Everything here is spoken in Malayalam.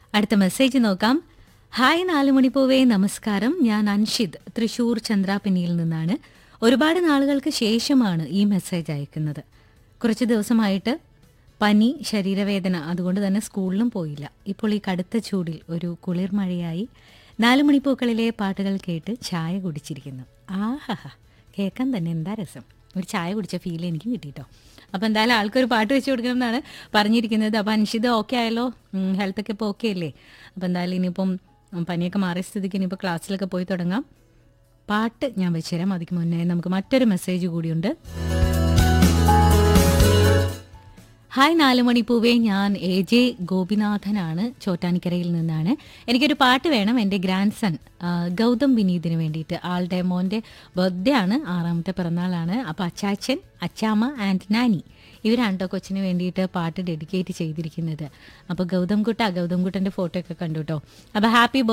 അടുത്ത മെസ്സേജ് നോക്കാം ഹായ് നാലുമണിപ്പൂവേ നമസ്കാരം ഞാൻ അൻഷിദ് തൃശൂർ ചന്ദ്രാപിന്നിയിൽ നിന്നാണ് ഒരുപാട് നാളുകൾക്ക് ശേഷമാണ് ഈ മെസ്സേജ് അയക്കുന്നത് കുറച്ച് ദിവസമായിട്ട് പനി ശരീരവേദന അതുകൊണ്ട് തന്നെ സ്കൂളിലും പോയില്ല ഇപ്പോൾ ഈ കടുത്ത ചൂടിൽ ഒരു കുളിർ മഴയായി നാല് മണിപ്പൂക്കളിലെ പാട്ടുകൾ കേട്ട് ചായ കുടിച്ചിരിക്കുന്നു ആഹാ കേൾക്കാൻ തന്നെ എന്താ രസം ഒരു ചായ കുടിച്ച ഫീൽ എനിക്ക് കിട്ടിട്ടോ അപ്പോൾ എന്തായാലും ആൾക്കൊരു പാട്ട് വെച്ച് കൊടുക്കണം എന്നാണ് പറഞ്ഞിരിക്കുന്നത് അപ്പോൾ അൻഷിത് ഓക്കെ ആയല്ലോ ഹെൽത്തൊക്കെ ഇപ്പോൾ ഓക്കെ അല്ലേ അപ്പോൾ എന്തായാലും ഇനിയിപ്പം ഉം, പനിയൊക്കെ മാറിയ സ്ഥിതിക്ക് ഇനിയിപ്പോൾ ക്ലാസ്സിലൊക്കെ പോയി തുടങ്ങാം പാട്ട് ഞാൻ വെച്ചുതരാം അതിക്ക് മുന്നേ നമുക്ക് മറ്റൊരു മെസ്സേജ് കൂടിയുണ്ട് ഹായ് നാലുമണി പൂവേ ഞാൻ എ ജെ ഗോപിനാഥനാണ് ചോറ്റാനിക്കരയിൽ നിന്നാണ് എനിക്കൊരു പാട്ട് വേണം എൻ്റെ ഗ്രാൻഡ് സൺ ഗൗതം വിനീതിന് വേണ്ടിയിട്ട് ആളുടെ മോൻ്റെ ബർത്ത്ഡേ ആണ് ആറാമത്തെ പിറന്നാളാണ് അപ്പോൾ അച്ചാച്ചൻ അച്ചാമ്മ ആൻഡ് നാനി ഇവരാണ്ടോ കൊച്ചിന് വേണ്ടിയിട്ട് പാട്ട് ഡെഡിക്കേറ്റ് ചെയ്തിരിക്കുന്നത് അപ്പോൾ ഗൗതം കുട്ട ഗൗതം കുട്ടൻ്റെ ഫോട്ടോ ഒക്കെ കണ്ടു കേട്ടോ അപ്പോൾ ഹാപ്പി